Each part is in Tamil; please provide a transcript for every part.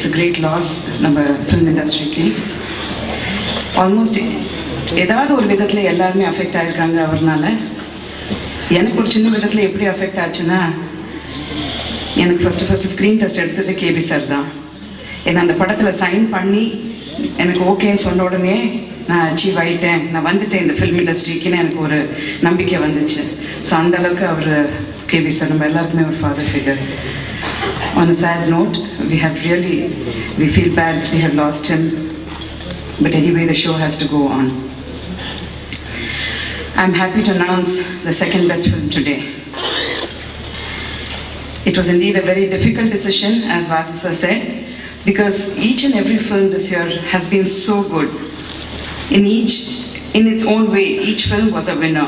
இட்ஸ் a great லாஸ் நம்ம ஃபிலிம் இண்டஸ்ட்ரிக்கு ஆல்மோஸ்ட் ஏதாவது ஒரு விதத்தில் எல்லாருமே அஃபெக்ட் ஆயிருக்காங்க அவர்னால எனக்கு ஒரு சின்ன விதத்தில் எப்படி அஃபெக்ட் ஆச்சுன்னா எனக்கு ஃபஸ்ட்டு ஃபஸ்ட்டு ஸ்க்ரீன் டெஸ்ட் எடுத்தது கேபி சார் தான் ஏன்னா அந்த படத்தில் சைன் பண்ணி எனக்கு ஓகேன்னு சொன்ன உடனே நான் அச்சீவ் ஆகிட்டேன் நான் வந்துட்டேன் இந்த ஃபிலிம் இண்டஸ்ட்ரிக்குன்னு எனக்கு ஒரு நம்பிக்கை வந்துச்சு ஸோ அந்த அளவுக்கு அவர் கேபி சார் நம்ம எல்லாருக்குமே ஒரு father figure On a sad note, we have really, we feel bad we have lost him. But anyway, the show has to go on. I'm happy to announce the second best film today. It was indeed a very difficult decision, as Vasu sir said, because each and every film this year has been so good. In each, in its own way, each film was a winner.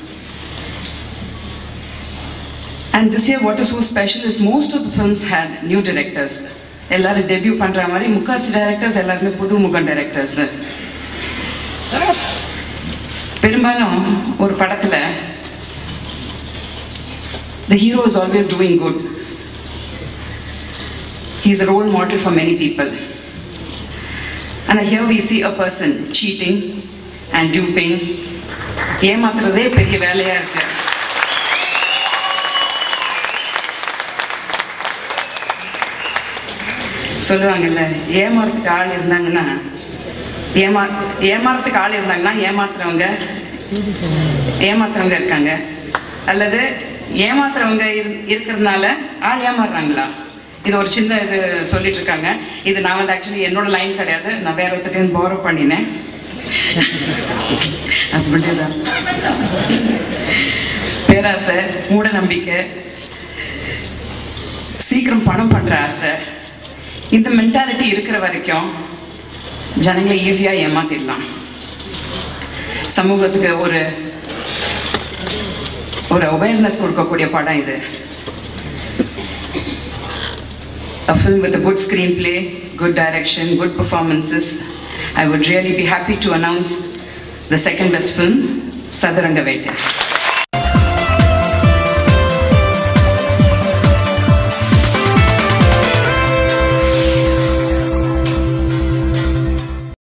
And this year, what is so special is most of the films had new directors. எல்லாரும் டெபியூ பண்ற மாதிரி முக்காசி டைரக்டர்ஸ் எல்லாருமே புது முகம் டைரக்டர்ஸ் பெரும்பாலும் ஒரு படத்துல the hero is always doing good he is a role model for many people and here we see a person cheating and duping ஏமாத்துறதே பெரிய வேலையா இருக்கு சொல்லுவாங்கல்ல ஏமாறதுக்கு ஆள் இருந்தாங்கன்னா ஏமா ஏமாறதுக்கு ஆள் இருந்தாங்கன்னா ஏமாத்துறவங்க ஏமாத்துறவங்க இருக்காங்க அல்லது ஏமாத்துறவங்க இரு- இருக்கிறதுனால ஆள் ஏமாறுறாங்களா இது ஒரு சின்ன இது சொல்லிட்டு இருக்காங்க இது நான் வந்து ஆக்சுவலி என்னோட லைன் கிடையாது நான் வேற ஒருத்தர் போரோ பண்ணினேன் ஹஸ்பண்டே தான் பேராசை மூட நம்பிக்கை சீக்கிரம் பணம் பண்ற ஆசை இந்த மென்டாலிட்டி இருக்கிற வரைக்கும் ஜனங்களை ஈஸியாக ஏமாத்திடலாம் சமூகத்துக்கு ஒரு ஒரு அவேர்னஸ் கொடுக்கக்கூடிய படம் இது A film with a good screenplay, good direction, good performances. I would really be happy to announce the second best film, Sadaranga Vete.